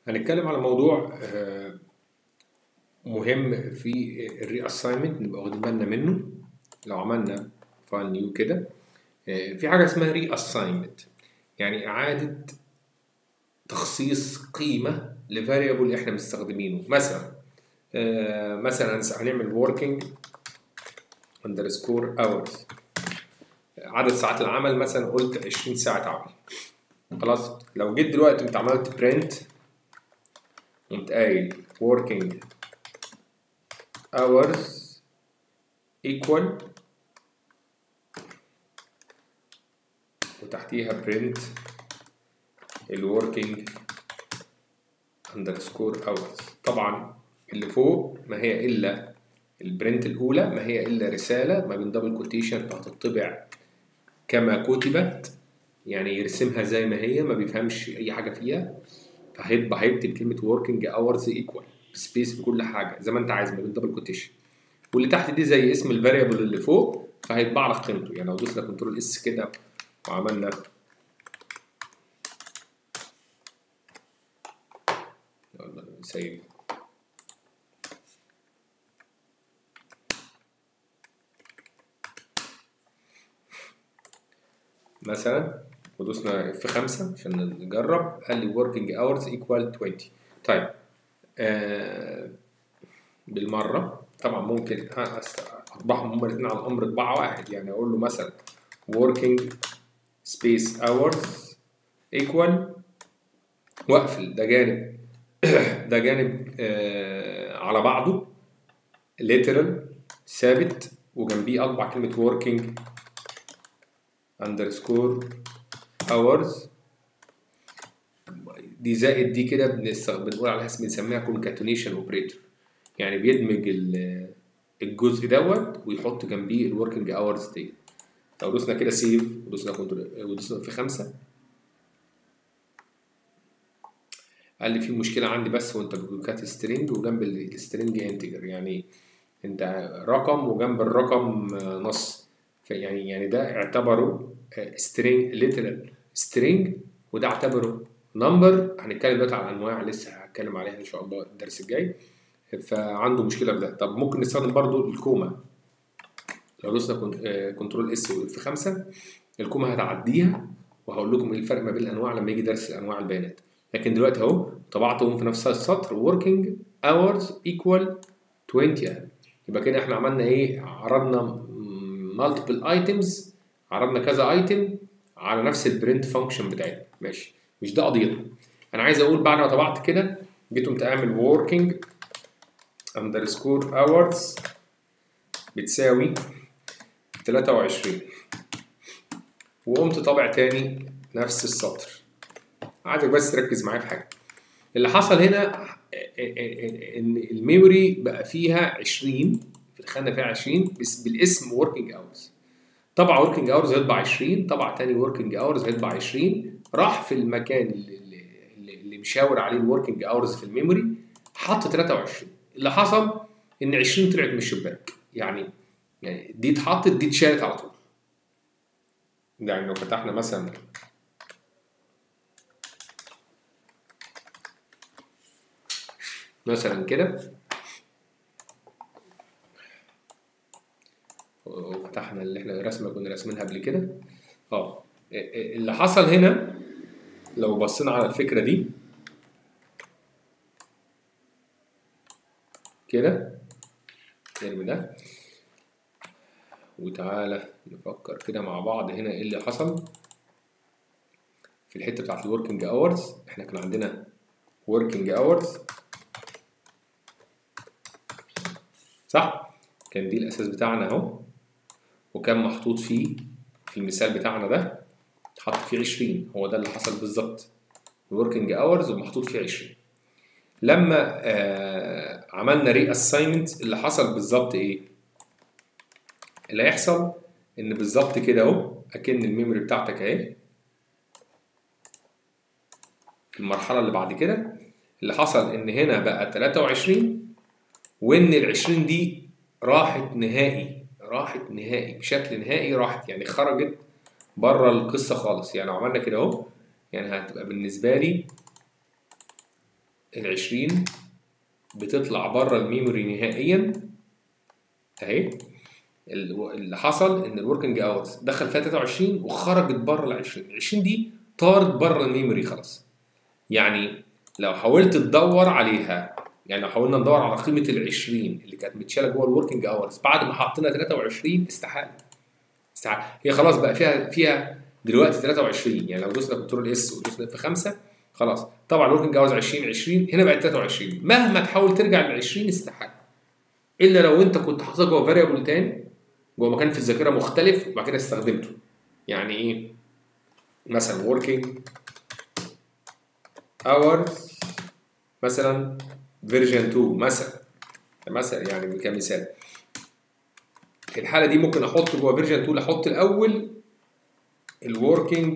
هنتكلم على موضوع آه، مهم في الري اساينمنت نبقى واخدين بالنا منه لو عملنا فايل نيو كده آه، في حاجه اسمها ري اساينمنت يعني اعاده تخصيص قيمه لفاريبل احنا مستخدمينه مثلا آه، مثلا هنعمل working underscore hours عدد ساعات العمل مثلا قلت 20 ساعة عمل خلاص لو جيت دلوقتي انت عملت print قمت قايل working hours equal وتحتيها print ال working underscore hours طبعا اللي فوق ما هي الا البرنت الاولى ما هي الا رساله ما بين دبل كوتيشن فهتطبع كما كتبت يعني يرسمها زي ما هي ما بيفهمش اي حاجه فيها فهيطبع هيكتب كلمه working hours equal سبيس بكل حاجه زي ما انت عايز ما بين دبل كوتيشن واللي تحت دي زي اسم الفاريبل اللي فوق فهيطبع لك قيمته يعني لو دوسنا كنترول اس كده وعملنا يلا سيب مثلا ودوسنا في خمسة عشان نجرب قال لي working hours equal 20 طيب آه بالمرة طبعا ممكن اطبعهم هما الاثنين على الامر طباعة واحد يعني اقول له مثلا working space hours equal واقفل ده جانب ده جانب آه على بعضه literal ثابت وجنبيه اطبع كلمة working underscore hours دي زائد دي كده بنقول عليها بنسميها concatenation operator يعني بيدمج الجزء دوت ويحط جنبيه الوركينج اورز دي لو دوسنا كده سيف ودوسنا كنترول ودوسنا في خمسة قال لي في مشكلة عندي بس وانت بتكات سترينج وجنب السترينج انتجر يعني انت رقم وجنب الرقم نص يعني يعني ده اعتبره سترينج ليترال سترينج وده اعتبره نمبر هنتكلم دلوقتي على الانواع لسه هتكلم عليها ان شاء الله الدرس الجاي فعنده مشكله في ده طب ممكن نستخدم برضو الكوما لو دوسنا كنترول اس في خمسة الكوما هتعديها وهقول لكم ايه الفرق ما بين الانواع لما يجي درس انواع البيانات لكن دلوقتي اهو طبعتهم في نفس السطر working hours equal 20 يبقى كده احنا عملنا ايه عرضنا multiple items عرضنا كذا ايتم على نفس البرنت فانكشن بتاعتنا ماشي مش ده قضيتنا انا عايز اقول بعد ما طبعت كده جيت قمت اعمل working underscore hours بتساوي 23 وقمت طابع تاني نفس السطر عايزك بس تركز معايا في حاجه اللي حصل هنا ان الميموري بقى فيها 20 دخلنا فيها 20 بس بالاسم working hours طبع working hours هيطبع 20 طبع تاني working hours هيطبع 20 راح في المكان اللي, اللي, اللي مشاور عليه الوركينج hours في الميموري حط 23 اللي حصل ان 20 طلعت من الشباك يعني يعني دي اتحطت دي اتشالت على طول يعني لو فتحنا مثلا مثلا كده وفتحنا اللي احنا الرسمه كنا راسمينها قبل كده اه اللي حصل هنا لو بصينا على الفكره دي كده الترم ده وتعالى نفكر كده مع بعض هنا ايه اللي حصل في الحته بتاعت الوركينج اورز احنا كان عندنا وركينج اورز صح كان دي الاساس بتاعنا اهو وكان محطوط فيه في المثال بتاعنا ده حط فيه 20 هو ده اللي حصل بالظبط الوركينج اورز ومحطوط فيه 20 لما آه عملنا ري اساينمنت اللي حصل بالظبط ايه اللي هيحصل ان بالظبط كده اهو اكن الميموري بتاعتك اهي المرحله اللي بعد كده اللي حصل ان هنا بقى 23 وان ال 20 دي راحت نهائي راحت نهائي بشكل نهائي راحت يعني خرجت بره القصه خالص يعني لو عملنا كده اهو يعني هتبقى بالنسبه لي ال 20 بتطلع بره الميموري نهائيا اهي ال- اللي حصل ان الوركينج اورز دخل فيها 23 وخرجت بره ال 20 ال 20 دي طارت بره الميموري خلاص يعني لو حاولت تدور عليها يعني لو حاولنا ندور على قيمه ال 20 اللي كانت متشاله جوه الوركينج اورز بعد ما حطينا 23 استحاله استحاله هي خلاص بقى فيها فيها دلوقتي 23 يعني لو دوسنا كنترول اس ودوسنا في 5 خلاص طبعا الوركينج اورز 20 20 هنا بقت 23 مهما تحاول ترجع لل 20 استحاله الا لو انت كنت حاططها جوه فاريبل تاني جوه مكان في الذاكره مختلف وبعد كده استخدمته يعني ايه مثلا working hours مثلا version 2 مثلا مثلا يعني كمثال في الحاله دي ممكن احط جوه فيرجن 2 احط الاول الوركينج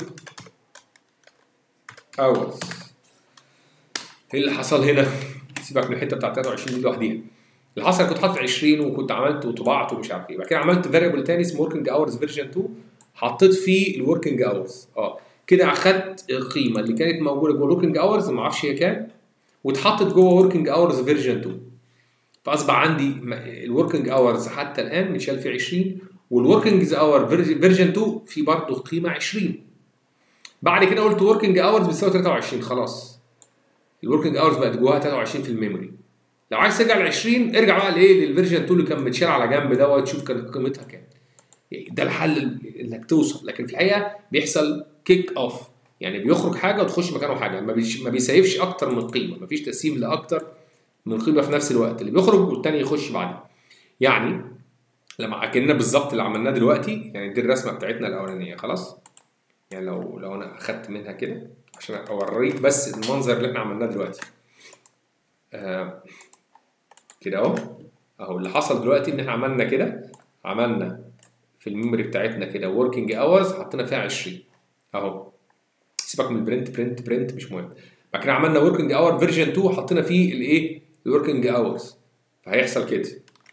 hours ايه اللي حصل هنا؟ سيبك من الحته بتاعت 23 دي لوحديها اللي حصل كنت حاطط 20 وكنت عملت وطبعت ومش عارف ايه بعد كده عملت فاريبل تاني اسمه وركينج اورز فيرجن 2 حطيت فيه الوركينج اورز اه كده اخدت القيمه اللي كانت موجوده جوه الوركينج اورز ما اعرفش هي كام واتحطت جوه وركينج اورز فيرجن 2 فاصبح عندي الوركينج اورز حتى الان متشال فيه 20 والوركينج اور فيرجن 2 في برضه قيمه 20 بعد كده قلت وركينج اورز بتساوي 23 خلاص الوركينج اورز بقت جواها 23 في الميموري لو عايز ترجع ل 20 ارجع بقى لايه للفيرجن 2 اللي كان متشال على جنب دوت تشوف كانت قيمتها كام ده الحل انك توصل لكن في الحقيقه بيحصل كيك اوف يعني بيخرج حاجه وتخش مكانه حاجه ما, بيش ما بيسيفش اكتر من قيمه ما فيش تسييف لاكتر من قيمه في نفس الوقت اللي بيخرج والتاني يخش بعدين يعني لما اكننا بالظبط اللي عملناه دلوقتي يعني دي الرسمه بتاعتنا الاولانيه خلاص يعني لو لو انا اخدت منها كده عشان اوريك بس المنظر اللي احنا عملناه دلوقتي آه كده اهو اهو اللي حصل دلوقتي ان احنا عملنا كده عملنا في الميموري بتاعتنا كده وركينج اورز حطينا فيها 20 اهو سيبك من البرنت برنت برنت مش مهم بعد كده عملنا وركينج اور فيرجن 2 وحطينا فيه الايه الوركينج اورز فهيحصل كده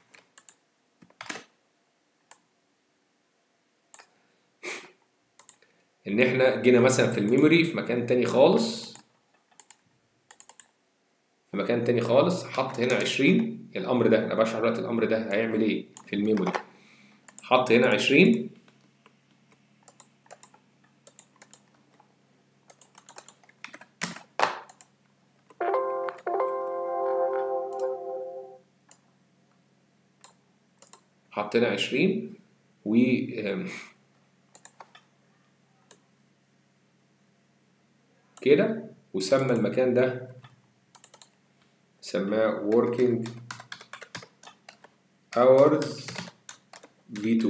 ان احنا جينا مثلا في الميموري في مكان تاني خالص في مكان تاني خالص حط هنا 20 الامر ده انا بشرح دلوقتي الامر ده هيعمل ايه في الميموري حط هنا 20 حط هنا 20 و آم، كده وسمى المكان ده سماه working hours v2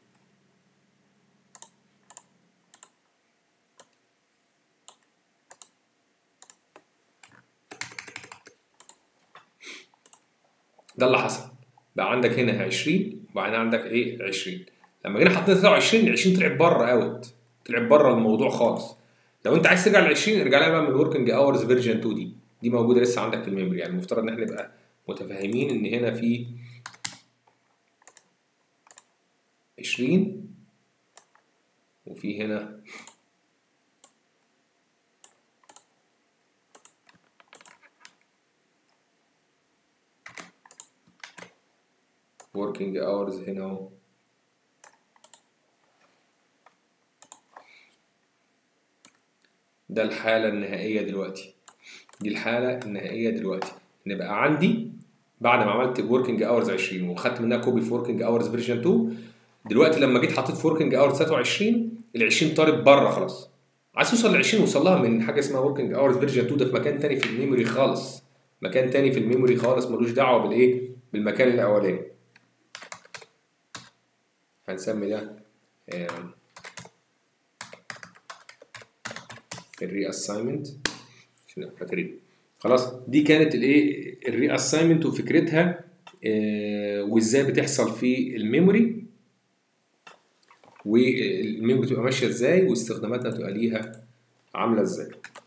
ده اللي حصل بقى عندك هنا 20 وبعدين عندك ايه 20 لما جينا حطينا 23 ال 20 طلعت بره اوت طلعت بره الموضوع خالص لو انت عايز ترجع ل 20 ارجع لها بقى من الوركينج اورز فيرجن 2 دي دي موجوده لسه عندك في الميموري يعني المفترض ان احنا نبقى متفاهمين ان هنا في 20 وفي هنا working hours هنا اهو ده الحالة النهائية دلوقتي دي الحالة النهائية دلوقتي ان بقى عندي بعد ما عملت working hours 20 وخدت منها كوبي في working hours version 2 دلوقتي لما جيت حطيت في working hours 23 ال 20 طارت بره خلاص عايز توصل ل 20 وصل لها من حاجه اسمها working hours version 2 ده في مكان تاني في الميموري خالص مكان تاني في الميموري خالص ملوش دعوه بالايه بالمكان الاولاني هنسمي ده الري اساينمنت عشان نبقى فاكرين خلاص دي كانت الايه الري اساينمنت وفكرتها آه، وازاي بتحصل في الميموري والميموري بتبقى ماشيه ازاي واستخداماتها بتبقى ليها عامله ازاي